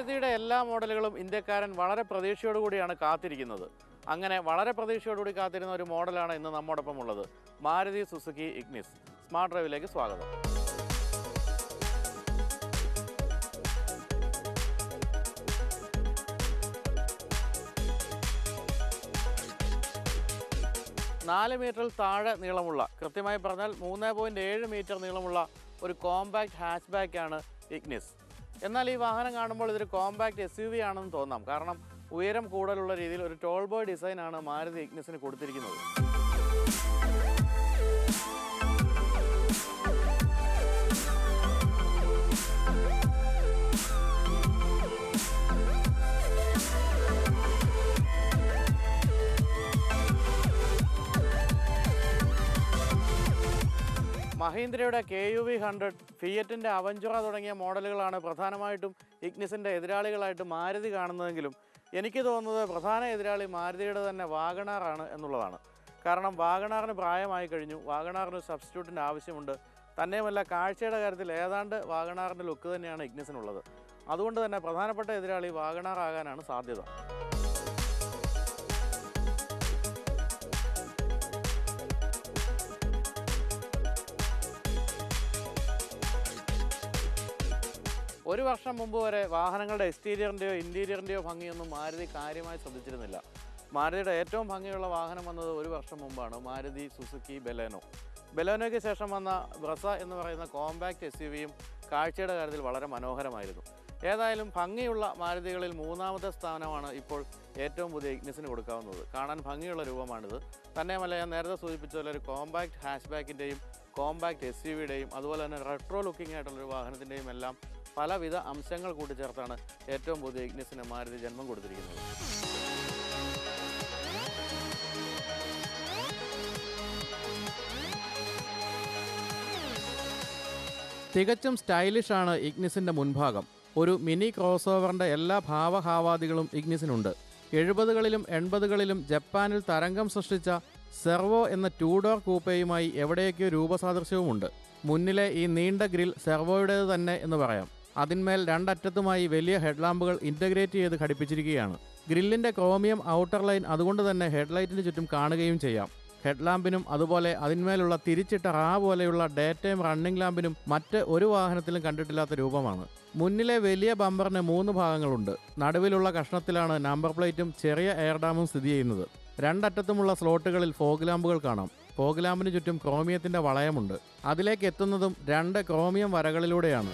മാരുതിയുടെ എല്ലാ മോഡലുകളും ഇന്ത്യക്കാരൻ വളരെ പ്രതീക്ഷയോടുകൂടിയാണ് കാത്തിരിക്കുന്നത് അങ്ങനെ വളരെ പ്രതീക്ഷയോടുകൂടി കാത്തിരുന്ന ഒരു മോഡലാണ് ഇന്ന് നമ്മോടൊപ്പം ഉള്ളത് മാരുതി സുസുക്കി ഇഗ്നിസ് സ്മാർട്ട് ഡ്രൈവിലേക്ക് സ്വാഗതം നാല് മീറ്ററിൽ താഴെ നീളമുള്ള കൃത്യമായി പറഞ്ഞാൽ മൂന്ന് പോയിൻറ്റ് ഏഴ് മീറ്റർ നീളമുള്ള ഒരു കോമ്പാക്ട് ഹാച്ച് ബാക്കാണ് ഇഗ്നിസ് എന്നാൽ ഈ വാഹനം കാണുമ്പോൾ ഇതൊരു കോമ്പാക്ട് എസ് യു വി ആണെന്ന് തോന്നാം കാരണം ഉയരം കൂടുതലുള്ള രീതിയിൽ ഒരു ടോൾ ബോയ് ഡിസൈനാണ് മാരുതി ഇഗ്നിസിന് കൊടുത്തിരിക്കുന്നത് മഹീന്ദ്രയുടെ കെ യു വി ഹൺഡ്രഡ് ഫിയറ്റിൻ്റെ അവഞ്ചുറ തുടങ്ങിയ മോഡലുകളാണ് പ്രധാനമായിട്ടും ഇഗ്നിസിൻ്റെ എതിരാളികളായിട്ട് മാരുതി കാണുന്നതെങ്കിലും എനിക്ക് തോന്നുന്നത് പ്രധാന എതിരാളി മാരുതിയുടെ തന്നെ വാഗണാറാണ് എന്നുള്ളതാണ് കാരണം വാഗണാറിന് പ്രായമായി കഴിഞ്ഞു വാഗണാറിന് സബ്സ്റ്റിറ്റ്യൂട്ടിൻ്റെ ആവശ്യമുണ്ട് തന്നെയുമല്ല കാഴ്ചയുടെ കാര്യത്തിൽ ഏതാണ്ട് വാഗണാറിൻ്റെ ലുക്ക് തന്നെയാണ് ഇഗ്നിസിനുള്ളത് അതുകൊണ്ട് തന്നെ പ്രധാനപ്പെട്ട എതിരാളി വാഗണാർ ആകാനാണ് സാധ്യത ഒരു വർഷം മുമ്പ് വരെ വാഹനങ്ങളുടെ എക്സ്റ്റീരിയറിൻ്റെയോ ഇൻറ്റീരിയറിൻ്റെയോ ഭംഗിയൊന്നും മാരുതി കാര്യമായി ശ്രദ്ധിച്ചിരുന്നില്ല മാരുതിയുടെ ഏറ്റവും ഭംഗിയുള്ള വാഹനം വന്നത് ഒരു വർഷം മുമ്പാണ് മാരുതി സുസുക്കി ബെലേനോ ബെലേനോയ്ക്ക് ശേഷം വന്ന ബ്രസ എന്ന് പറയുന്ന കോമ്പാക്ട് എസ് യു വിയും കാഴ്ചയുടെ കാര്യത്തിൽ വളരെ മനോഹരമായിരുന്നു ഏതായാലും ഭംഗിയുള്ള മാരുതികളിൽ മൂന്നാമത്തെ സ്ഥാനമാണ് ഇപ്പോൾ ഏറ്റവും പുതിയ ഇഗ്നിസിന് കൊടുക്കാവുന്നത് കാണാൻ ഭംഗിയുള്ള രൂപമാണിത് തന്നെയുമല്ല ഞാൻ നേരത്തെ സൂചിപ്പിച്ച പോലെ ഒരു കോമ്പാക്ട് ഹാഷ് ബാക്കിൻ്റെയും കോമ്പാക്ട് എസ് യു വിയുടെയും അതുപോലെ തന്നെ റെട്രോ ലുക്കിംഗ് ആയിട്ടുള്ളൊരു വാഹനത്തിൻ്റെയും എല്ലാം പലവിധ അംശങ്ങൾ കൂട്ടിച്ചേർത്താണ് ഏറ്റവും പുതിയ ഇഗ്നിസിന് മാരുതി ജന്മം കൊടുത്തിരിക്കുന്നത് തികച്ചും സ്റ്റൈലിഷ് ആണ് ഇഗ്നിസിൻ്റെ മുൻഭാഗം ഒരു മിനി ക്രോസ് ഓവറിൻ്റെ എല്ലാ ഭാവഹാവാദികളും ഇഗ്നിസിനുണ്ട് എഴുപതുകളിലും എൺപതുകളിലും ജപ്പാനിൽ തരംഗം സൃഷ്ടിച്ച സെർവോ എന്ന ടൂ ഡോർ കൂപ്പയുമായി എവിടെയൊക്കെയോ രൂപസാദൃശ്യവുമുണ്ട് മുന്നിലെ ഈ നീണ്ട ഗ്രിൽ സെർവോയുടേത് തന്നെ എന്ന് പറയാം അതിന്മേൽ രണ്ടറ്റത്തുമായി വലിയ ഹെഡ്ലാമ്പുകൾ ഇൻ്റഗ്രേറ്റ് ചെയ്ത് ഘടിപ്പിച്ചിരിക്കുകയാണ് ഗ്രില്ലിൻ്റെ ക്രോമിയം ഔട്ടർ ലൈൻ അതുകൊണ്ട് തന്നെ ഹെഡ്ലൈറ്റിന് ചുറ്റും കാണുകയും ചെയ്യാം ഹെഡ്ലാമ്പിനും അതുപോലെ അതിന്മേലുള്ള തിരിച്ചിട്ട റാ പോലെയുള്ള ഡേ ടൈം റണ്ണിംഗ് ലാമ്പിനും മറ്റ് ഒരു വാഹനത്തിലും കണ്ടിട്ടില്ലാത്ത രൂപമാണ് മുന്നിലെ വലിയ ബമ്പറിന് മൂന്ന് ഭാഗങ്ങളുണ്ട് നടുവിലുള്ള കഷ്ണത്തിലാണ് നമ്പർ പ്ലേറ്റും ചെറിയ എയർ ഡാമും സ്ഥിതി ചെയ്യുന്നത് രണ്ടറ്റത്തുമുള്ള സ്ലോട്ടുകളിൽ ഫോഗ് ലാമ്പുകൾ കാണാം ഫോഗ് ലാമ്പിന് ചുറ്റും ക്രോമിയത്തിന്റെ വളയമുണ്ട് അതിലേക്ക് എത്തുന്നതും രണ്ട് ക്രോമിയം വരകളിലൂടെയാണ്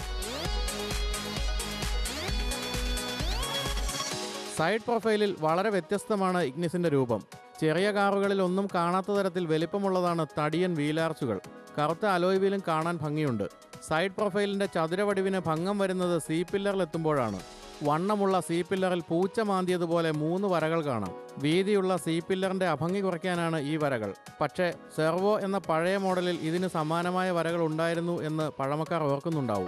സൈഡ് പ്രൊഫൈലിൽ വളരെ വ്യത്യസ്തമാണ് ഇഗ്നിസിന്റെ രൂപം ചെറിയ കാറുകളിൽ ഒന്നും കാണാത്ത തരത്തിൽ വലിപ്പമുള്ളതാണ് തടിയൻ വീലാർച്ചുകൾ കറുത്ത അലോയ് വീലും കാണാൻ ഭംഗിയുണ്ട് സൈഡ് പ്രൊഫൈലിന്റെ ചതുരവടിവിന് ഭംഗം വരുന്നത് സി പില്ലറിലെത്തുമ്പോഴാണ് വണ്ണമുള്ള സി പില്ലറിൽ പൂച്ച മാന്തിയതുപോലെ മൂന്ന് വരകൾ കാണാം വീതിയുള്ള സി പില്ലറിന്റെ അഭംഗി കുറയ്ക്കാനാണ് ഈ വരകൾ പക്ഷേ സെർവോ എന്ന പഴയ മോഡലിൽ ഇതിന് സമാനമായ വരകൾ ഉണ്ടായിരുന്നു എന്ന് പഴമക്കാർ ഓർക്കുന്നുണ്ടാവും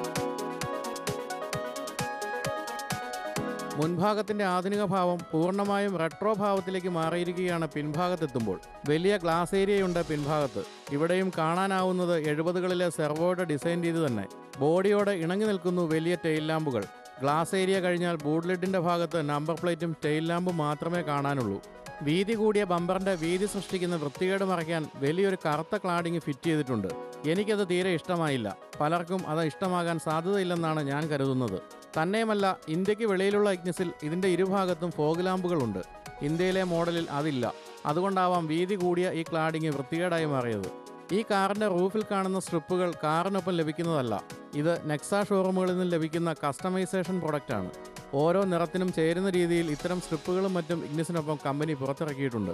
മുൻഭാഗത്തിന്റെ ആധുനിക ഭാവം പൂർണ്ണമായും റെട്രോ ഭാവത്തിലേക്ക് മാറിയിരിക്കുകയാണ് പിൻഭാഗത്തെത്തുമ്പോൾ വലിയ ഗ്ലാസ് ഏരിയയുണ്ട് പിൻഭാഗത്ത് ഇവിടെയും കാണാനാവുന്നത് എഴുപതുകളിലെ സെർവോയുടെ ഡിസൈൻ രീതി തന്നെ ബോഡിയോട് ഇണങ്ങി നിൽക്കുന്നു വലിയ ടെയിൽ ലാമ്പുകൾ ഗ്ലാസ് ഏരിയ കഴിഞ്ഞാൽ ബൂട്ട് ലിഡിന്റെ ഭാഗത്ത് നമ്പർ പ്ലേറ്റും ടെയിൽ ലാമ്പും മാത്രമേ കാണാനുള്ളൂ വീതി കൂടിയ ബമ്പറിന്റെ വീതി സൃഷ്ടിക്കുന്ന വൃത്തികേട് മറയ്ക്കാൻ വലിയൊരു കറുത്ത ക്ലാഡിങ് ഫിറ്റ് ചെയ്തിട്ടുണ്ട് എനിക്കത് തീരെ ഇഷ്ടമായില്ല പലർക്കും അത് ഇഷ്ടമാകാൻ സാധ്യതയില്ലെന്നാണ് ഞാൻ കരുതുന്നത് തന്നെയുമല്ല ഇന്ത്യക്ക് വെളിയിലുള്ള ഇഗ്നിസിൽ ഇതിന്റെ ഇരുഭാഗത്തും ഫോഗ് ലാമ്പുകളുണ്ട് ഇന്ത്യയിലെ മോഡലിൽ അതില്ല അതുകൊണ്ടാവാം വീതി കൂടിയ ഈ ക്ലാഡിങ് വൃത്തികേടായി മാറിയത് ഈ കാറിന്റെ റൂഫിൽ കാണുന്ന സ്ട്രിപ്പുകൾ കാറിനൊപ്പം ലഭിക്കുന്നതല്ല ഇത് നെക്സ ഷോറൂമുകളിൽ നിന്ന് ലഭിക്കുന്ന കസ്റ്റമൈസേഷൻ പ്രൊഡക്റ്റാണ് ഓരോ നിറത്തിനും ചേരുന്ന രീതിയിൽ ഇത്തരം സ്ട്രിപ്പുകളും മറ്റും ഇഗ്നിസിനൊപ്പം കമ്പനി പുറത്തിറക്കിയിട്ടുണ്ട്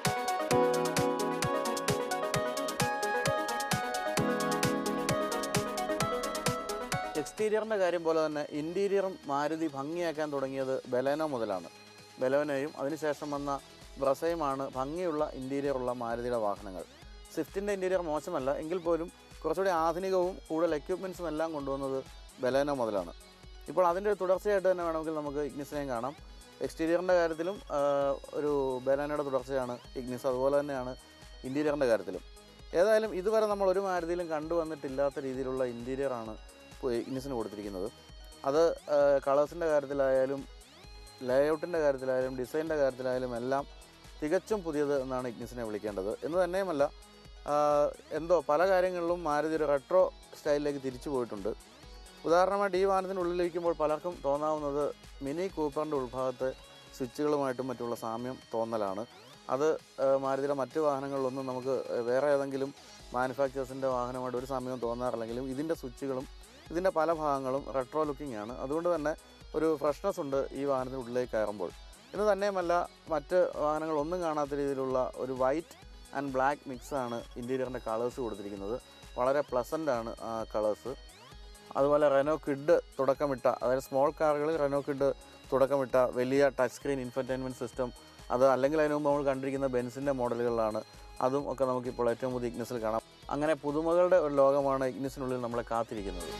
എക്സ്റ്റീരിയറിൻ്റെ കാര്യം പോലെ തന്നെ ഇൻറ്റീരിയറും മാരുതി ഭംഗിയാക്കാൻ തുടങ്ങിയത് ബലേനോ മുതലാണ് ബലേനോയും അതിനുശേഷം വന്ന ബ്രസയുമാണ് ഭംഗിയുള്ള ഇൻറ്റീരിയർ ഉള്ള മാരുതിയുടെ വാഹനങ്ങൾ സ്വിഫ്റ്റിൻ്റെ ഇൻറ്റീരിയർ മോശമല്ല എങ്കിൽ പോലും കുറച്ചുകൂടി ആധുനികവും കൂടുതൽ എക്യുപ്മെൻസും എല്ലാം കൊണ്ടുവന്നത് ബലേനോ മുതലാണ് ഇപ്പോൾ അതിൻ്റെ ഒരു തുടർച്ചയായിട്ട് തന്നെ വേണമെങ്കിൽ നമുക്ക് ഇഗ്നിസിനെയും കാണാം എക്സ്റ്റീരിയറിൻ്റെ കാര്യത്തിലും ആ, ഒരു ബലേനോയുടെ തുടർച്ചയാണ് ഇഗ്നിസ് അതുപോലെ തന്നെയാണ് ഇൻറ്റീരിയറിൻ്റെ കാര്യത്തിലും ഏതായാലും ഇതുവരെ നമ്മൾ ഒരു മാരുതിയിലും കണ്ടുവന്നിട്ടില്ലാത്ത രീതിയിലുള്ള ഇൻറ്റീരിയറാണ് ഇഗ്നിസിന് കൊടുത്തിരിക്കുന്നത് അത് കളേഴ്സിൻ്റെ കാര്യത്തിലായാലും ലേഔട്ടിൻ്റെ കാര്യത്തിലായാലും ഡിസൈനിൻ്റെ കാര്യത്തിലായാലും എല്ലാം തികച്ചും പുതിയത് എന്നാണ് ഇഗ്നിസിനെ വിളിക്കേണ്ടത് എന്ന് തന്നെയുമല്ല ആ, എന്തോ പല കാര്യങ്ങളിലും മാരുതി ഒരു റെട്രോ സ്റ്റൈലിലേക്ക് തിരിച്ചു പോയിട്ടുണ്ട് ഉദാഹരണമായിട്ട് ഈ വാഹനത്തിൻ്റെ ഉള്ളിലിരിക്കുമ്പോൾ പലർക്കും തോന്നാവുന്നത് മിനി കൂപ്പറിൻ്റെ ഉൾഭാഗത്തെ സ്വിച്ചുകളുമായിട്ടും മറ്റുള്ള സാമ്യം തോന്നലാണ് അത് ആ, മാരുതിയുടെ മറ്റ് വാഹനങ്ങളിലൊന്നും നമുക്ക് വേറെ ഏതെങ്കിലും മാനുഫാക്ചേഴ്സിൻ്റെ വാഹനമായിട്ട് ഒരു സാമ്യവും തോന്നാറില്ലെങ്കിലും ഇതിൻ്റെ സ്വിച്ചുകളും ഇതിൻ്റെ പല ഭാഗങ്ങളും റെട്രോ ലുക്കിംഗ് ആണ് അതുകൊണ്ട് തന്നെ ഒരു ഫ്രഷ്നെസ് ഉണ്ട് ഈ വാഹനത്തിന് ഉള്ളിലേക്ക് കയറുമ്പോൾ എന്ന് തന്നെയുമല്ല മറ്റ് വാഹനങ്ങളൊന്നും കാണാത്ത രീതിയിലുള്ള ഒരു വൈറ്റ് ആൻഡ് ബ്ലാക്ക് മിക്സാണ് ഇൻറ്റീരിയറിൻ്റെ കളേഴ്സ് കൊടുത്തിരിക്കുന്നത് വളരെ പ്ലസൻ്റ് ആണ് ആ കളേഴ്സ് അതുപോലെ റെനോ കിഡ് തുടക്കമിട്ട അതായത് സ്മോൾ കാറുകളിൽ റെനോ കിഡ് തുടക്കമിട്ട വലിയ ടച്ച് സ്ക്രീൻ ഇൻഫർടൈൻമെൻറ്റ് സിസ്റ്റം അത് അല്ലെങ്കിൽ അതിന് മുമ്പ് നമ്മൾ കണ്ടിരിക്കുന്ന ബെൻസിൻ്റെ മോഡലുകളിലാണ് അതും ഒക്കെ നമുക്കിപ്പോൾ ഏറ്റവും പുതിയ ഇഗ്നസിൽ കാണാം അങ്ങനെ പുതുമകളുടെ ഒരു ലോകമാണ് ഇഗ്നസിനുള്ളിൽ നമ്മളെ കാത്തിരിക്കുന്നത്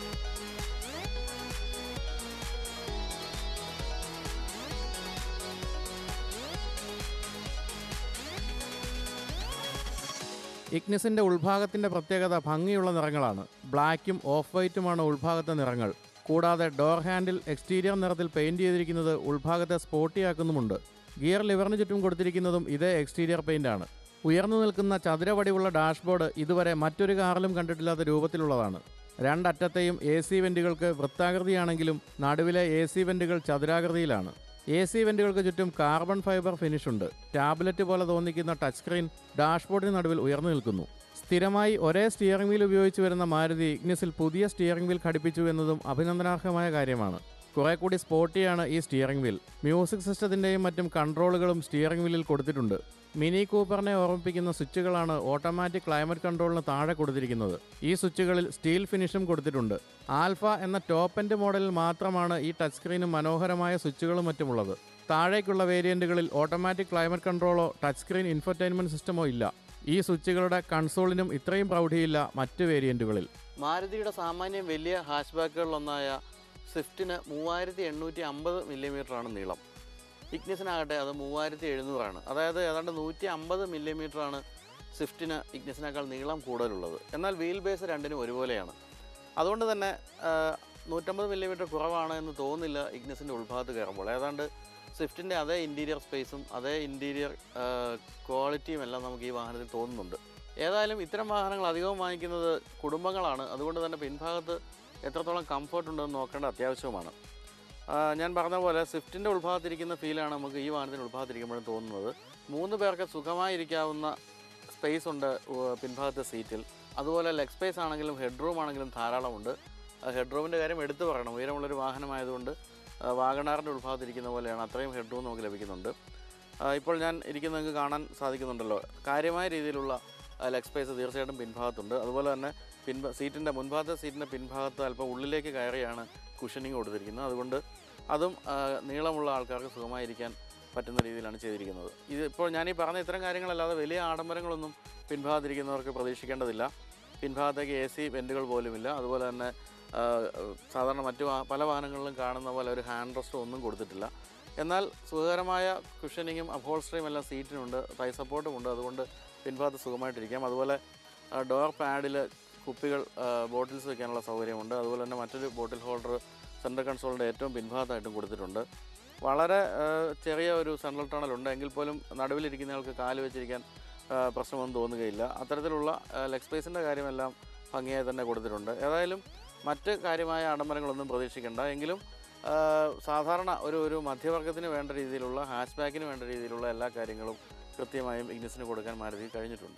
ഇഗ്നിസിന്റെ ഉൾഭാഗത്തിന്റെ പ്രത്യേകത ഭംഗിയുള്ള നിറങ്ങളാണ് ബ്ലാക്കും ഓഫ് വൈറ്റുമാണ് ഉൾഭാഗത്തെ നിറങ്ങൾ കൂടാതെ ഡോർ ഹാൻഡിൽ എക്സ്റ്റീരിയർ നിറത്തിൽ പെയിന്റ് ചെയ്തിരിക്കുന്നത് ഉൾഭാഗത്തെ സ്പോർട്ടിയാക്കുന്നുമുണ്ട് ഗിയർ ലിവറിന് ചുറ്റും കൊടുത്തിരിക്കുന്നതും ഇതേ എക്സ്റ്റീരിയർ പെയിന്റ് ആണ് ഉയർന്നു നിൽക്കുന്ന ചതുരവടിവുള്ള ഡാഷ്ബോർഡ് ഇതുവരെ മറ്റൊരു കാറിലും കണ്ടിട്ടില്ലാത്ത രൂപത്തിലുള്ളതാണ് രണ്ടറ്റത്തെയും എ സി വെന്റുകൾക്ക് വൃത്താകൃതിയാണെങ്കിലും നടുവിലെ എ സി വെന്റുകൾ ചതുരാകൃതിയിലാണ് എ സി വെന്റുകൾക്ക് ചുറ്റും കാർബൺ ഫൈബർ ഫിനിഷ് ഉണ്ട് ടാബ്ലറ്റ് പോലെ തോന്നിക്കുന്ന ടച്ച് സ്ക്രീൻ ഡാഷ്ബോർഡിന് നടുവിൽ ഉയർന്നു നിൽക്കുന്നു സ്ഥിരമായി ഒരേ സ്റ്റിയറിംഗ് വീൽ ഉപയോഗിച്ച് വരുന്ന മാരുതി ഇഗ്നിസിൽ പുതിയ സ്റ്റിയറിംഗ് വീൽ ഘടിപ്പിച്ചു എന്നതും അഭിനന്ദനാർഹമായ കാര്യമാണ് കുറെ കൂടി സ്പോർട്ടിയാണ് ഈ സ്റ്റിയറിംഗ് വീൽ മ്യൂസിക് സിസ്റ്റത്തിൻ്റെയും മറ്റും കൺട്രോളുകളും സ്റ്റിയറിംഗ് വീലിൽ കൊടുത്തിട്ടുണ്ട് മിനി കൂപ്പറിനെ ഓർമ്മിപ്പിക്കുന്ന സ്വിച്ചുകളാണ് ഓട്ടോമാറ്റിക് ക്ലൈമറ്റ് കൺട്രോളിന് താഴെ കൊടുത്തിരിക്കുന്നത് ഈ സ്വിച്ചുകളിൽ സ്റ്റീൽ ഫിനിഷും കൊടുത്തിട്ടുണ്ട് ആൽഫ എന്ന ടോപ്പ് എൻഡ് മോഡലിൽ മാത്രമാണ് ഈ ടച്ച് സ്ക്രീനും മനോഹരമായ സ്വിച്ചുകളും മറ്റുമുള്ളത് താഴേക്കുള്ള വേരിയന്റുകളിൽ ഓട്ടോമാറ്റിക് ക്ലൈമറ്റ് കൺട്രോളോ ടച്ച് സ്ക്രീൻ ഇൻഫർടൈൻമെന്റ് സിസ്റ്റമോ ഇല്ല ഈ സ്വിച്ചുകളുടെ കൺസോളിനും ഇത്രയും പ്രൗഢിയില്ല മറ്റ് വേരിയന്റുകളിൽ മാരുതിയുടെ സാമാന്യം വലിയ ഹാഷ്ബാക്കുകളിലൊന്നായ സ്വിഫ്റ്റിന് മൂവായിരത്തി എണ്ണൂറ്റി അമ്പത് മില്ലിമീറ്ററാണ് നീളം ഇഗ്നിസിനാകട്ടെ അത് മൂവായിരത്തി എഴുന്നൂറാണ് അതായത് ഏതാണ്ട് നൂറ്റി അമ്പത് മില്ലിമീറ്ററാണ് സ്വിഫ്റ്റിന് ഇഗ്നിസിനേക്കാൾ നീളം കൂടുതലുള്ളത് എന്നാൽ വീൽ ബേസ് രണ്ടിനും ഒരുപോലെയാണ് അതുകൊണ്ട് തന്നെ ആ, നൂറ്റമ്പത് മില്ലിമീറ്റർ കുറവാണ് എന്ന് തോന്നുന്നില്ല ഇഗ്നിസിൻ്റെ ഉൾഭാഗത്ത് കയറുമ്പോൾ ഏതാണ്ട് സ്വിഫ്റ്റിൻ്റെ അതേ ഇൻറ്റീരിയർ സ്പേസും അതേ ഇൻറ്റീരിയർ ക്വാളിറ്റിയും എല്ലാം നമുക്ക് ഈ വാഹനത്തിൽ തോന്നുന്നുണ്ട് ഏതായാലും ഇത്തരം വാഹനങ്ങൾ അധികവും വാങ്ങിക്കുന്നത് കുടുംബങ്ങളാണ് അതുകൊണ്ട് തന്നെ പിൻഭാഗത്ത് എത്രത്തോളം കംഫർട്ട് ഉണ്ടെന്ന് നോക്കേണ്ട അത്യാവശ്യവുമാണ് ആ, ഞാൻ പറഞ്ഞ പോലെ സ്വിഫ്റ്റിൻ്റെ ഉൾഭാഗത്തിരിക്കുന്ന ഫീലാണ് നമുക്ക് ഈ വാഹനത്തിന് ഉൾഭാഗത്തിരിക്കുമ്പോഴും തോന്നുന്നത് മൂന്ന് പേർക്ക് സുഖമായിരിക്കാവുന്ന സ്പേസ് ഉണ്ട് ഉ- പിൻഭാഗത്തെ സീറ്റിൽ അതുപോലെ ലെഗ് സ്പേസ് ആണെങ്കിലും ഹെഡ് റൂം ആണെങ്കിലും ധാരാളമുണ്ട് ഹെഡ് റൂമിൻ്റെ കാര്യം എടുത്തു പറയണം ഉയരമുള്ളൊരു വാഹനമായതുകൊണ്ട് ആ, വാഗണാറിൻ്റെ ഉൾഭാഗത്തിരിക്കുന്ന പോലെയാണ് അത്രയും ഹെഡ് റൂം നമുക്ക് ലഭിക്കുന്നുണ്ട് ആ, ഇപ്പോൾ ഞാൻ ഇരിക്കുന്നത് നിങ്ങൾക്ക് കാണാൻ സാധിക്കുന്നുണ്ടല്ലോ കാര്യമായ രീതിയിലുള്ള ലെഗ് സ്പേസ് തീർച്ചയായിട്ടും പിൻഭാഗത്തുണ്ട് അതുപോലെ തന്നെ പിൻ സീറ്റിൻ്റെ മുൻഭാഗത്തെ സീറ്റിൻ്റെ പിൻഭാഗത്ത് അല്പം ഉള്ളിലേക്ക് കയറിയാണ് കുഷനിങ് കൊടുത്തിരിക്കുന്നത് അതുകൊണ്ട് അതും ആ, നീളമുള്ള ആൾക്കാർക്ക് സുഖമായിരിക്കാൻ പറ്റുന്ന രീതിയിലാണ് ചെയ്തിരിക്കുന്നത് ഇത് ഇപ്പോൾ ഞാൻ ഈ പറഞ്ഞ ഇത്തരം കാര്യങ്ങളല്ലാതെ വലിയ ആഡംബരങ്ങളൊന്നും പിൻഭാഗത്തിരിക്കുന്നവർക്ക് പ്രതീക്ഷിക്കേണ്ടതില്ല പിൻഭാഗത്തേക്ക് എ സി വെൻറ്റുകൾ പോലുമില്ല അതുപോലെ തന്നെ ആ, സാധാരണ മറ്റു വാ- പല വാഹനങ്ങളിലും കാണുന്ന പോലെ ഒരു ഹാൻഡ് റെസ്റ്റോ ഒന്നും കൊടുത്തിട്ടില്ല എന്നാൽ സുഖകരമായ കുഷനിങ്ങും അപ്ഹോൾസ്റ്ററിയും എല്ലാം സീറ്റിനുണ്ട് തൈ സപ്പോർട്ടും ഉണ്ട് അതുകൊണ്ട് പിൻഭാഗത്ത് സുഖമായിട്ടിരിക്കാം അതുപോലെ ആ, ഡോർ പാഡിൽ കുപ്പികൾ ആ, ബോട്ടിൽസ് വെക്കാനുള്ള സൗകര്യമുണ്ട് അതുപോലെ തന്നെ മറ്റൊരു ബോട്ടിൽ ഹോൾഡർ സെൻട്രൽ കൺസോളിൻ്റെ ഏറ്റവും പിൻഭാഗത്തായിട്ടും കൊടുത്തിട്ടുണ്ട് വളരെ ആ, ചെറിയ ഒരു സെൻട്രൽ ടണൽ ഉണ്ട് എങ്കിൽ പോലും നടുവിലിരിക്കുന്നയാൾക്ക് കാല് വെച്ചിരിക്കാൻ ആ, പ്രശ്നമൊന്നും തോന്നുകയില്ല അത്തരത്തിലുള്ള ലെഗ് സ്പേസിൻ്റെ കാര്യമെല്ലാം ഭംഗിയായി തന്നെ കൊടുത്തിട്ടുണ്ട് ഏതായാലും മറ്റ് കാര്യമായ ആഡംബരങ്ങളൊന്നും പ്രതീക്ഷിക്കേണ്ട എങ്കിലും ആ, സാധാരണ ഒരു ഒരു മധ്യവർഗത്തിന് വേണ്ട രീതിയിലുള്ള ഹാച്ച് ബാക്കിന് വേണ്ട രീതിയിലുള്ള എല്ലാ കാര്യങ്ങളും കൃത്യമായും ഇഗ്നിസിന് കൊടുക്കാൻ മാരുതി കഴിഞ്ഞിട്ടുണ്ട്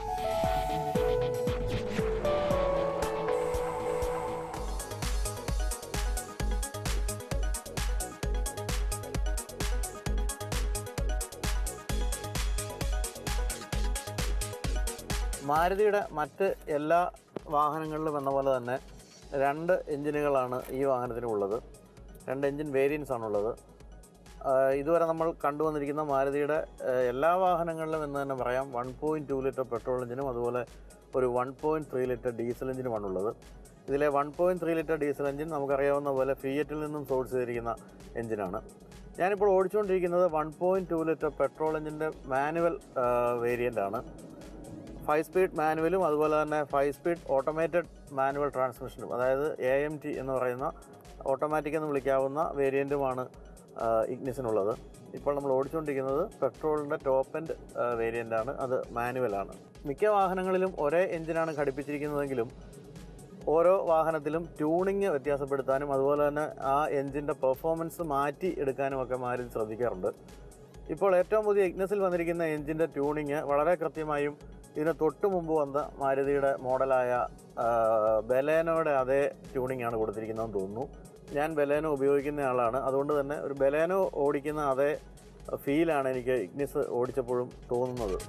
മാരുതിയുടെ മറ്റ് എല്ലാ വാഹനങ്ങളിലും എന്ന പോലെ തന്നെ രണ്ട് എഞ്ചിനുകളാണ് ഈ വാഹനത്തിന് ഉള്ളത് രണ്ട് എഞ്ചിൻ വേരിയൻസ് ആണുള്ളത് ആഹ് ഇതുവരെ നമ്മൾ കണ്ടുവന്നിരിക്കുന്ന മാരുതിയുടെ ആഹ് എല്ലാ വാഹനങ്ങളിലും എന്ന് തന്നെ പറയാം one point two litre petrol എഞ്ചിനും അതുപോലെ ഒരു one point three litre diesel എഞ്ചിനുമാണുള്ളത് ഇതിലെ one point three litre diesel engine നമുക്കറിയാവുന്ന പോലെ ഫിയറ്റിൽ നിന്നും സോഴ്സ് ചെയ്തിരിക്കുന്ന എഞ്ചിനാണ് ഞാനിപ്പോൾ ഓടിച്ചുകൊണ്ടിരിക്കുന്നത് one point two litre petrol എഞ്ചിൻ്റെ മാനുവൽ വേരിയൻ്റ് ആണ് ഫൈവ് സ്പീഡ് മാനുവലും അതുപോലെ തന്നെ ഫൈവ് സ്പീഡ് ഓട്ടോമേറ്റഡ് മാനുവൽ ട്രാൻസ്മിഷനും അതായത് എ എം ടി എന്ന് പറയുന്ന ഓട്ടോമാറ്റിക് എന്ന് വിളിക്കാവുന്ന വേരിയൻറ്റുമാണ് ഇഗ്നിസിനുള്ളത് ഇപ്പോൾ നമ്മൾ ഓടിച്ചുകൊണ്ടിരിക്കുന്നത് പെട്രോളിൻ്റെ ടോപ്പ് എൻഡ് വേരിയൻ്റാണ് അത് മാനുവലാണ് മിക്ക വാഹനങ്ങളിലും ഒരേ എഞ്ചിനാണ് ഘടിപ്പിച്ചിരിക്കുന്നതെങ്കിലും ഓരോ വാഹനത്തിലും ട്യൂണിങ് വ്യത്യാസപ്പെടുത്താനും അതുപോലെ തന്നെ ആ എഞ്ചിൻ്റെ പെർഫോമൻസ് മാറ്റി എടുക്കാനും ഒക്കെ മാരുതി ശ്രദ്ധിക്കാറുണ്ട് ഇപ്പോൾ ഏറ്റവും പുതിയ ഇഗ്നസിൽ വന്നിരിക്കുന്ന എഞ്ചിൻ്റെ ട്യൂണിങ് വളരെ കൃത്യമായും ഇതിന് തൊട്ട് മുമ്പ് വന്ന മാരുതിയുടെ മോഡലായ ആ, ബലേനോയുടെ അതേ ട്യൂണിംഗ് ആണ് കൊടുത്തിരിക്കുന്നതെന്ന് തോന്നുന്നു ഞാൻ ബലേനോ ഉപയോഗിക്കുന്ന ആളാണ് അതുകൊണ്ട് തന്നെ ഒരു ബലേനോ ഓടിക്കുന്ന അതേ ഫീലാണ് എനിക്ക് ഇഗ്നിസ് ഓടിച്ചപ്പോഴും തോന്നുന്നത്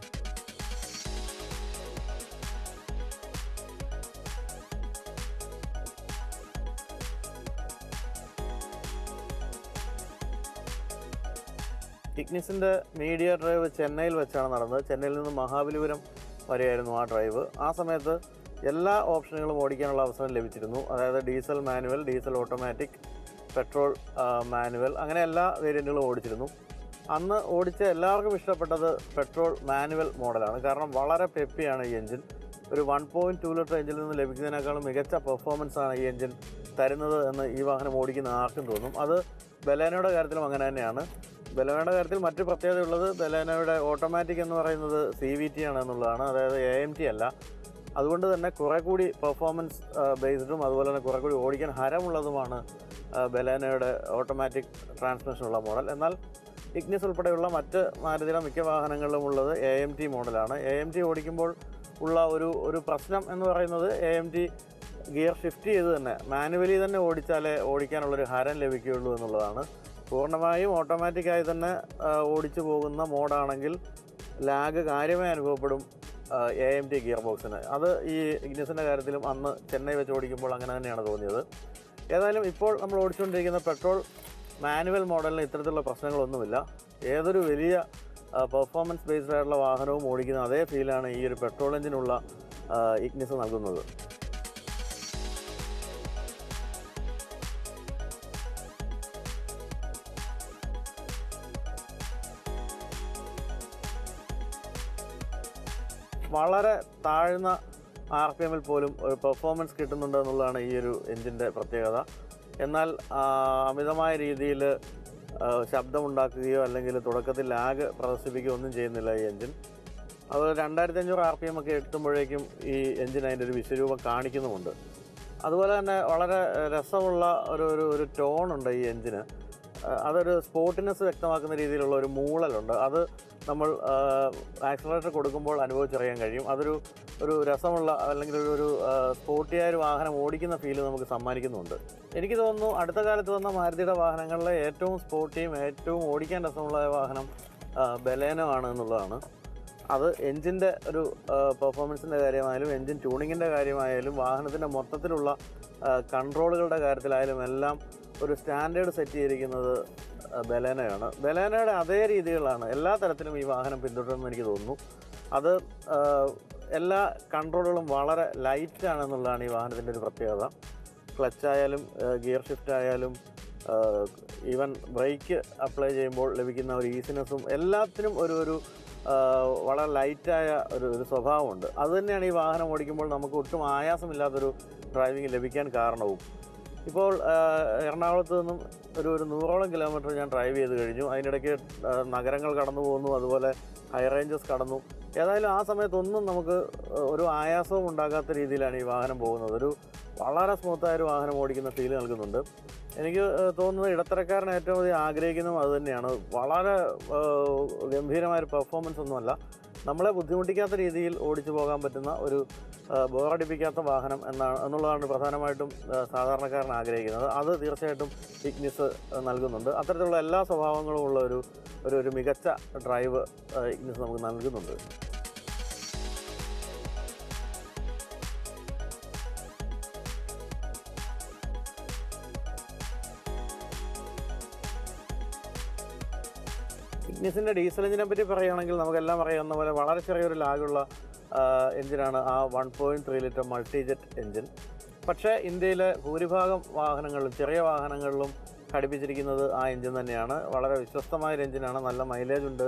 ഇഗ്നിസിൻ്റെ മീഡിയ ഡ്രൈവ് ചെന്നൈയിൽ വെച്ചാണ് നടന്നത് ചെന്നൈയിൽ നിന്ന് മഹാബലിപുരം വരെയായിരുന്നു ആ ഡ്രൈവ് ആ സമയത്ത് എല്ലാ ഓപ്ഷനുകളും ഓടിക്കാനുള്ള അവസരം ലഭിച്ചിരുന്നു അതായത് diesel manual diesel automatic petrol manual അങ്ങനെ എല്ലാ വേരിയൻറ്റുകളും ഓടിച്ചിരുന്നു അന്ന് ഓടിച്ച എല്ലാവർക്കും ഇഷ്ടപ്പെട്ടത് പെട്രോൾ മാനുവൽ മോഡലാണ് കാരണം വളരെ പെപ്പിയാണ് ഈ എഞ്ചിൻ ഒരു വൺ പോയിൻറ്റ് ടു ലിറ്റർ എഞ്ചിനിൽ നിന്ന് ലഭിക്കുന്നതിനേക്കാളും മികച്ച പെർഫോമൻസ് ആണ് ഈ എഞ്ചിൻ തരുന്നത് എന്ന് ഈ വാഹനം ഓടിക്കുന്ന ആർക്കും തോന്നും അത് ബലേനയുടെ കാര്യത്തിലും അങ്ങനെ തന്നെയാണ് ബലേനയുടെ കാര്യത്തിൽ മറ്റു പ്രത്യേകതയുള്ളത് ബലേനയുടെ ഓട്ടോമാറ്റിക് എന്ന് പറയുന്നത് സി വി ടി ആണ് എന്നുള്ളതാണ് അതായത് എ എം ടി അല്ല അതുകൊണ്ട് തന്നെ കുറെ കൂടി പെർഫോമൻസ് ബേസ്ഡും അതുപോലെ തന്നെ കുറെ കൂടി ഓടിക്കാൻ ഹരമുള്ളതുമാണ് ആ, ബലേനയുടെ ഓട്ടോമാറ്റിക് ട്രാൻസ്മിഷനുള്ള മോഡൽ എന്നാൽ ഇഗ്നിസ് ഉൾപ്പെടെയുള്ള മറ്റ് മാരുതിയുടെ മിക്ക വാഹനങ്ങളിലും ഉള്ളത് എ എം ടി മോഡലാണ് എ എം ടി ഓടിക്കുമ്പോൾ ഉള്ള ഒരു ഒരു പ്രശ്നം എന്ന് പറയുന്നത് A M T gear shift ചെയ്ത് തന്നെ മാനുവലി തന്നെ ഓടിച്ചാലേ ഓടിക്കാനുള്ളൊരു ഹരം ലഭിക്കുകയുള്ളൂ എന്നുള്ളതാണ് പൂർണ്ണമായും ഓട്ടോമാറ്റിക്കായി തന്നെ ആ, ഓടിച്ചു പോകുന്ന മോഡാണെങ്കിൽ ലാഗ് കാര്യമായി അനുഭവപ്പെടും എ എം ടി ഗിയർ ബോക്സിന് അത് ഈ ഇഗ്നിസിൻ്റെ കാര്യത്തിലും അന്ന് ചെന്നൈ വെച്ച് ഓടിക്കുമ്പോൾ അങ്ങനെ തന്നെയാണ് തോന്നിയത് ഏതായാലും ഇപ്പോൾ നമ്മൾ ഓടിച്ചുകൊണ്ടിരിക്കുന്ന പെട്രോൾ മാനുവൽ മോഡലിന് ഇത്തരത്തിലുള്ള പ്രശ്നങ്ങളൊന്നുമില്ല ഏതൊരു വലിയ പെർഫോമൻസ് ബേസ്ഡ് ആയിട്ടുള്ള വാഹനവും ഓടിക്കുന്ന അതേ ഫീലാണ് ഈ ഒരു പെട്രോൾ എഞ്ചിനുള്ള ഇഗ്നിസ് നൽകുന്നത് വളരെ താഴ്ന്ന ആർ പി എമ്മിൽ പോലും ഒരു പെർഫോമൻസ് കിട്ടുന്നുണ്ട് എന്നുള്ളതാണ് ഈ ഒരു എഞ്ചിൻ്റെ പ്രത്യേകത എന്നാൽ ആ, അമിതമായ രീതിയിൽ ശബ്ദമുണ്ടാക്കുകയോ അല്ലെങ്കിൽ തുടക്കത്തിൽ ലാഗ് പ്രദർശിപ്പിക്കുകയോ ഒന്നും ചെയ്യുന്നില്ല ഈ എഞ്ചിൻ അതുപോലെ രണ്ടായിരത്തി അഞ്ഞൂറ് ആർ പി എം ഒക്കെ എത്തുമ്പോഴേക്കും ഈ എഞ്ചിൻ അതിൻ്റെ ഒരു വിശ്വരൂപം കാണിക്കുന്നുമുണ്ട് അതുപോലെ തന്നെ വളരെ രസമുള്ള ഒരു ഒരു ഒരു ടോണുണ്ട് ഈ എഞ്ചിന് അഹ് അതൊരു സ്പോർട്ടിനെസ് വ്യക്തമാക്കുന്ന രീതിയിലുള്ള ഒരു മൂളലുണ്ട് അത് നമ്മൾ ആക്സിലറേറ്റർ കൊടുക്കുമ്പോൾ അനുഭവിച്ചറിയാൻ കഴിയും അതൊരു ഒരു രസമുള്ള അല്ലെങ്കിൽ ഒരു ഒരു സ്പോർട്ടിയായ ഒരു വാഹനം ഓടിക്കുന്ന ഫീല് നമുക്ക് സമ്മാനിക്കുന്നുണ്ട് എനിക്ക് തോന്നുന്നു അടുത്ത കാലത്ത് വന്ന മാരുതിയുടെ വാഹനങ്ങളിലെ ഏറ്റവും സ്പോർട്ടിയും ഏറ്റവും ഓടിക്കാൻ രസമുള്ള വാഹനം ആ, ബലേനോ ആണ് എന്നുള്ളതാണ് അത് എൻജിൻ്റെ ഒരു പെർഫോമൻസിൻ്റെ കാര്യമായാലും എൻജിൻ ട്യൂണിങ്ങിൻ്റെ കാര്യമായാലും വാഹനത്തിൻ്റെ മൊത്തത്തിലുള്ള കൺട്രോളുകളുടെ കാര്യത്തിലായാലും എല്ലാം ഒരു സ്റ്റാൻഡേർഡ് സെറ്റ് ചെയ്തിരിക്കുന്നത് ആ, ബലേനയാണ് ബലേനയുടെ അതേ രീതികളാണ് എല്ലാ തരത്തിലും ഈ വാഹനം പിന്തുടരുമെന്ന് എനിക്ക് തോന്നുന്നു അത് ആ, എല്ലാ കൺട്രോളുകളും വളരെ ലൈറ്റാണെന്നുള്ളതാണ് ഈ വാഹനത്തിൻ്റെ ഒരു പ്രത്യേകത ക്ലച്ച് ആയാലും ഗിയർ ഷിഫ്റ്റ് ആയാലും ഈവൻ ബ്രേക്ക് അപ്ലൈ ചെയ്യുമ്പോൾ ലഭിക്കുന്ന ഒരു ഈസിനെസ്സും എല്ലാത്തിനും ഒരു ഒരു ആ, വളരെ ലൈറ്റായ ഒരു ഒരു സ്വഭാവമുണ്ട് അതുതന്നെയാണ് ഈ വാഹനം ഓടിക്കുമ്പോൾ നമുക്ക് ഒട്ടും ആയാസമില്ലാത്തൊരു ഡ്രൈവിംഗ് ലഭിക്കാൻ കാരണവും ഇപ്പോൾ ആ, എറണാകുളത്ത് നിന്നും ഒരു ഒരു നൂറോളം കിലോമീറ്റർ ഞാൻ ഡ്രൈവ് ചെയ്ത് കഴിഞ്ഞു അതിനിടയ്ക്ക് ആ, നഗരങ്ങൾ കടന്നു പോകുന്നു അതുപോലെ ഹൈ റേഞ്ചസ് കടന്നു ഏതായാലും ആ സമയത്തൊന്നും നമുക്ക് ഒരു ആയാസവും ഉണ്ടാകാത്ത രീതിയിലാണ് ഈ വാഹനം പോകുന്നത് ഒരു വളരെ സ്മൂത്തായ ഒരു വാഹനം ഓടിക്കുന്ന ഫീൽ നൽകുന്നുണ്ട് എനിക്ക് ഏഹ്, തോന്നുന്നത് ഇടത്തരക്കാരൻ ഏറ്റവും അധികം ആഗ്രഹിക്കുന്നതും അത് തന്നെയാണ് വളരെ ഏഹ്, ഗംഭീരമായൊരു പെർഫോമൻസ് ഒന്നുമല്ല നമ്മളെ ബുദ്ധിമുട്ടിക്കാത്ത രീതിയിൽ ഓടിച്ചു പോകാൻ പറ്റുന്ന ഒരു ഏഹ്, ബോറടിപ്പിക്കാത്ത വാഹനം എന്നാണ് എന്നുള്ളതാണ് പ്രധാനമായിട്ടും ഏഹ്, സാധാരണക്കാരൻ ആഗ്രഹിക്കുന്നത് അത് തീർച്ചയായിട്ടും ഇഗ്നിസ് നൽകുന്നുണ്ട് അത്തരത്തിലുള്ള എല്ലാ സ്വഭാവങ്ങളും ഉള്ള ഒരു ഒരു ഒരു മികച്ച ഡ്രൈവ് ഏഹ്, ഇഗ്നിസ് നമുക്ക് നൽകുന്നുണ്ട് ഇഗ്നിസിൻ്റെ ഡീസൽ എഞ്ചിനെ പറ്റി പറയുകയാണെങ്കിൽ നമുക്കെല്ലാം അറിയാവുന്ന പോലെ വളരെ ചെറിയൊരു ലാഗുള്ള എഞ്ചിനാണ് ആ one point three litre multi jet engine പക്ഷേ ഇന്ത്യയിലെ ഭൂരിഭാഗം വാഹനങ്ങളിലും ചെറിയ വാഹനങ്ങളിലും ഘടിപ്പിച്ചിരിക്കുന്നത് ആ എഞ്ചിൻ തന്നെയാണ് വളരെ വിശ്വസ്തമായ ഒരു എഞ്ചിനാണ് നല്ല മൈലേജ് ഉണ്ട്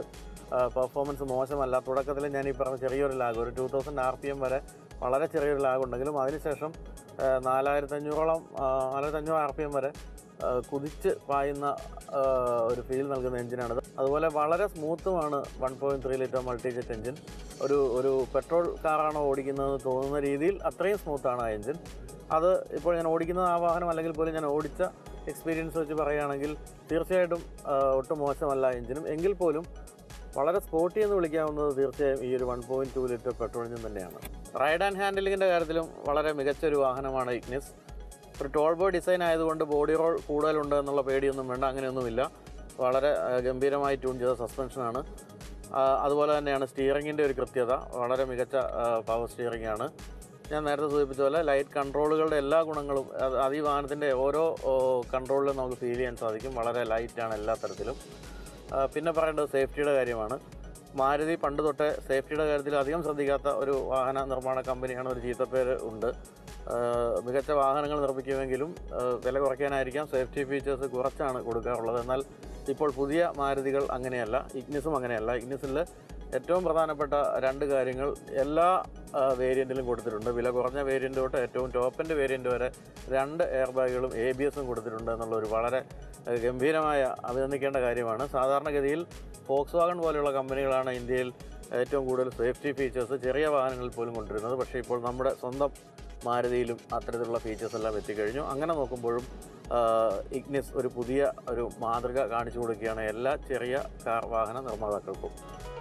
പെർഫോമൻസ് മോശമല്ല തുടക്കത്തിൽ ഞാൻ ഈ പറഞ്ഞ ചെറിയൊരു ലാഗ് ഒരു two thousand R P M വരെ വളരെ ചെറിയൊരു ലാഗ് ഉണ്ടെങ്കിലും അതിനുശേഷം നാലായിരത്തി അഞ്ഞൂറോളം നാലായിരത്തി അഞ്ഞൂറ് ആർ പി എം വരെ ആ, കുതിച്ച് പായുന്ന ആ, ഒരു ഫീൽ നൽകുന്ന എഞ്ചിനാണിത് അതുപോലെ വളരെ സ്മൂത്തുമാണ് one point three litre multi jet engine ഒരു ഒരു പെട്രോൾ കാറാണോ ഓടിക്കുന്നതെന്ന് തോന്നുന്ന രീതിയിൽ അത്രയും സ്മൂത്താണ് ആ എഞ്ചിൻ അത് ഇപ്പോൾ ഞാൻ ഓടിക്കുന്ന ആ വാഹനം അല്ലെങ്കിൽ പോലും ഞാൻ ഓടിച്ച എക്സ്പീരിയൻസ് വെച്ച് പറയുകയാണെങ്കിൽ തീർച്ചയായിട്ടും ആ, ഒട്ടും മോശമല്ല എഞ്ചിനും എങ്കിൽ പോലും വളരെ സ്പോർട്ടി എന്ന് വിളിക്കാവുന്നത് തീർച്ചയായും ഈ ഒരു one point two litre petrol engine തന്നെയാണ് റൈഡ് ആൻഡ് ഹാൻഡിലിങ്ങിൻ്റെ കാര്യത്തിലും വളരെ മികച്ച ഒരു വാഹനമാണ് ഇഗ്നിസ് ഒരു ടോൾ ബോയ് ഡിസൈൻ ആയതുകൊണ്ട് ബോഡി റോൾ കൂടുതലുണ്ട് എന്നുള്ള പേടിയൊന്നും വേണ്ട അങ്ങനെയൊന്നുമില്ല വളരെ ആ, ഗംഭീരമായി ട്യൂൺ ചെയ്ത സസ്പെൻഷനാണ് ആ, അതുപോലെ തന്നെയാണ് സ്റ്റിയറിങ്ങിൻ്റെ ഒരു കൃത്യത വളരെ മികച്ച പവർ സ്റ്റിയറിംഗ് ആണ് ഞാൻ നേരത്തെ സൂചിപ്പിച്ച പോലെ ലൈറ്റ് കൺട്രോളുകളുടെ എല്ലാ ഗുണങ്ങളും അത് അത് ഈ വാഹനത്തിൻ്റെ ഓരോ കൺട്രോളിലും നമുക്ക് ഫീൽ ചെയ്യാൻ സാധിക്കും വളരെ ലൈറ്റാണ് എല്ലാ തരത്തിലും ആ, പിന്നെ പറയേണ്ടത് സേഫ്റ്റിയുടെ കാര്യമാണ് മാരുതി പണ്ട് തൊട്ടേ സേഫ്റ്റിയുടെ കാര്യത്തിൽ അധികം ശ്രദ്ധിക്കാത്ത ഒരു വാഹന നിർമ്മാണ കമ്പനിയാണ് ഒരു ചീത്തപ്പേര് ഉണ്ട് ആ, മികച്ച വാഹനങ്ങൾ നിർമ്മിക്കുമെങ്കിലും ആ, വില കുറയ്ക്കാനായിരിക്കാം സേഫ്റ്റി ഫീച്ചേഴ്സ് കുറച്ചാണ് കൊടുക്കാറുള്ളത് എന്നാൽ ഇപ്പോൾ പുതിയ മാരുതികൾ അങ്ങനെയല്ല ഇഗ്നിസും അങ്ങനെയല്ല ഇഗ്നിസിൽ ഏറ്റവും പ്രധാനപ്പെട്ട രണ്ട് കാര്യങ്ങൾ എല്ലാ വേരിയൻറ്റിലും കൊടുത്തിട്ടുണ്ട് വില കുറഞ്ഞ വേരിയൻ്റ് തൊട്ട് ഏറ്റവും ടോപ്പിൻ്റെ വേരിയൻ്റ് വരെ രണ്ട് എയർ ബാഗുകളും എ ബി എസും കൊടുത്തിട്ടുണ്ട് എന്നുള്ള ഒരു വളരെ ഏഹ്, ഗംഭീരമായ അഭിനന്ദിക്കേണ്ട കാര്യമാണ് സാധാരണഗതിയിൽ ഫോക്സ് വാഗൺ പോലെയുള്ള കമ്പനികളാണ് ഇന്ത്യയിൽ ഏറ്റവും കൂടുതൽ സേഫ്റ്റി ഫീച്ചേഴ്സ് ചെറിയ വാഹനങ്ങളിൽ പോലും കൊണ്ടുവരുന്നത് പക്ഷേ ഇപ്പോൾ നമ്മുടെ സ്വന്തം മാരുതിയിലും അത്തരത്തിലുള്ള ഫീച്ചേഴ്സ് എല്ലാം എത്തിക്കഴിഞ്ഞു അങ്ങനെ നോക്കുമ്പോഴും ആഹ്, ഇഗ്നിസ് ഒരു പുതിയ ഒരു മാതൃക കാണിച്ചു കൊടുക്കുകയാണ് എല്ലാ ചെറിയ കാർ വാഹന നിർമ്മാതാക്കൾക്കും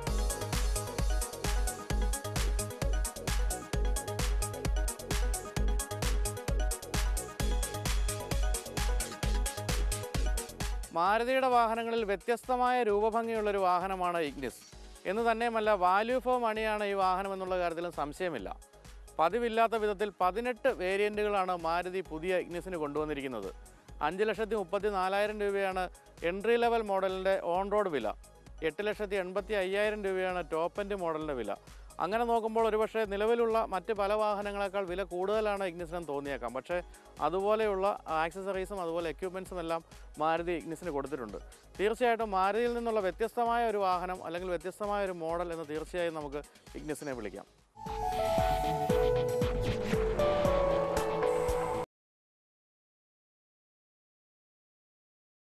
മാരുതിയുടെ വാഹനങ്ങളിൽ വ്യത്യസ്തമായ രൂപഭംഗിയുള്ളൊരു വാഹനമാണ് ഇഗ്നിസ് എന്ന് തന്നെയുമല്ല വാല്യൂ ഫോർ മണിയാണ് ഈ വാഹനം എന്നുള്ള കാര്യത്തിലും സംശയമില്ല പതിവില്ലാത്ത വിധത്തിൽ പതിനെട്ട് വേരിയൻറ്റുകളാണ് മാരുതി പുതിയ ഇഗ്നിസിന് കൊണ്ടുവന്നിരിക്കുന്നത് അഞ്ച് ലക്ഷത്തി മുപ്പത്തി നാലായിരം രൂപയാണ് എൻട്രി ലെവൽ മോഡലിൻ്റെ ഓൺ റോഡ് വില എട്ട് ലക്ഷത്തി എൺപത്തി അയ്യായിരം രൂപയാണ് ടോപ്പ് എൻഡ് മോഡലിൻ്റെ വില അങ്ങനെ നോക്കുമ്പോൾ ഒരുപക്ഷെ നിലവിലുള്ള മറ്റ് പല വാഹനങ്ങളെക്കാൾ വില കൂടുതലാണ് ഇഗ്നിസിനെന്ന് തോന്നിയേക്കാം പക്ഷേ അതുപോലെയുള്ള ആക്സസറീസും അതുപോലെ എക്യുപ്മെൻസും എല്ലാം മാരുതി ഇഗ്നിസിന് കൊടുത്തിട്ടുണ്ട് തീർച്ചയായിട്ടും മാരുതിയിൽ നിന്നുള്ള വ്യത്യസ്തമായ ഒരു വാഹനം അല്ലെങ്കിൽ വ്യത്യസ്തമായ ഒരു മോഡൽ എന്ന് തീർച്ചയായും നമുക്ക് ഇഗ്നിസിനെ വിളിക്കാം